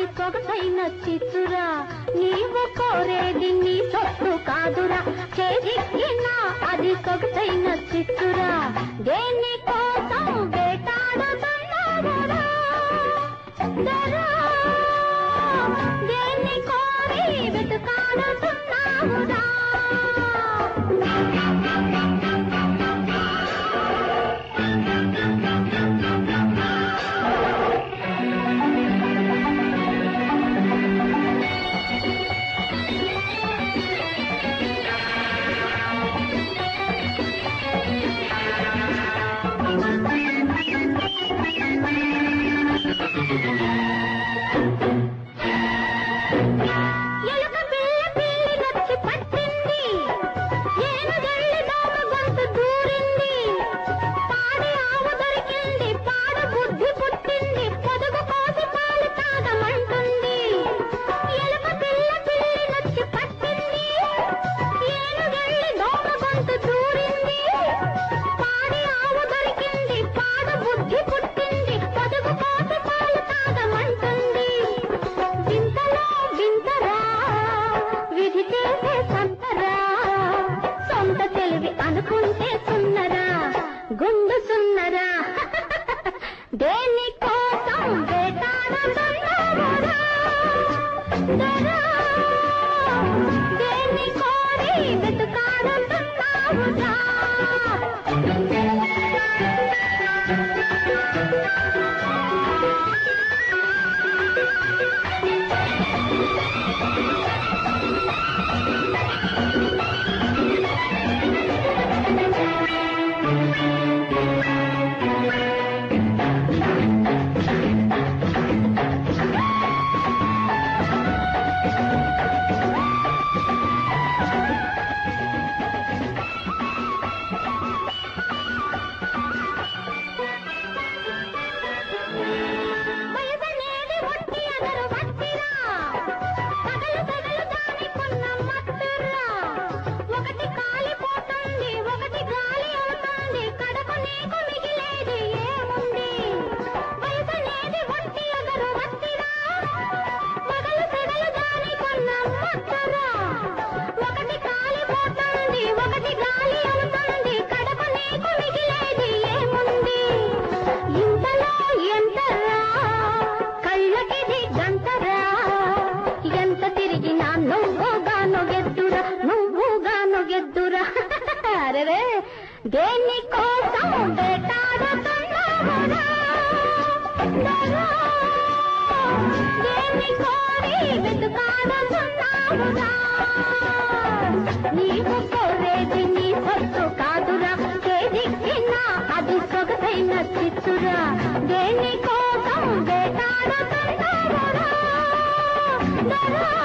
సొగసైన చిచ్చురా నీవు కోరేది నీ సొత్తు కాదురా చేజిక్కినా అది సొగసైన చిచ్చురా దేని కోసం వేటాడుతున్నావురా దరా, దేన్ని కోరి వెతుకాడుతున్నావురా ఎలుక పిల్ల పిల్లి వచ్చి పట్టింది ఏనుగెళ్ళి దోమ గొంతు దూరింది పాడి ఆవు దొరికింది పాడ బుద్ధి పుట్టింది పొదుగు కోసి పాలు తాగమంటుంది ఎలుక పిల్ల పిల్లి వచ్చి పట్టింది ఏనుగెళ్ళి దోమ గొంతు దూరింది పాడి ఆవు దొరికింది పాడ బుద్ధి పుట్టింది పొదుగు కోసి పాలు తాగమంటుంది వింతలో వింతరా విధి చేసే సంతరా సొంత తెలివి అనుకుంటే సున్నరా గుండు సున్నరా దేని కోసం వేటాడుతున్నావురా దరా, దేని కోరి వెతుకాడుతున్నావురా వయసనేది ఒట్టి అదరు వట్టిరా పగలు పగలు దానికున్న మత్తురా ఒకటి కాలిపోతుంది ఒకటి గాలి అవుతుంది కడకు నీకు మిగిలేది ఏముంది వయసనేది ఒట్టి అదరు వట్టిరా పగలు పగలు దానికున్న మత్తురా ఒకటి కాలిపోతుంది ఒకటి గాలి అవుతుంది కడకు నీకు మిగిలేది ఏముంది ఇంతలో ఎంతరా కళ్ళకిది గంటరా ఎంత తిరిగినా నువ్వుగాను గెద్దురా నువ్వుగాను గెద్దురా అరే దేని కోసం వేటాడుతున్నావురా దరా, దేని కోరి వెతుకాడుతున్నావురా నీవు కోరేది నీ సొత్తు కాదురా చేదిక్కినా అది సొగసైన చిచ్చురా దేని కోసం వేటాడుతున్నావురా దరా,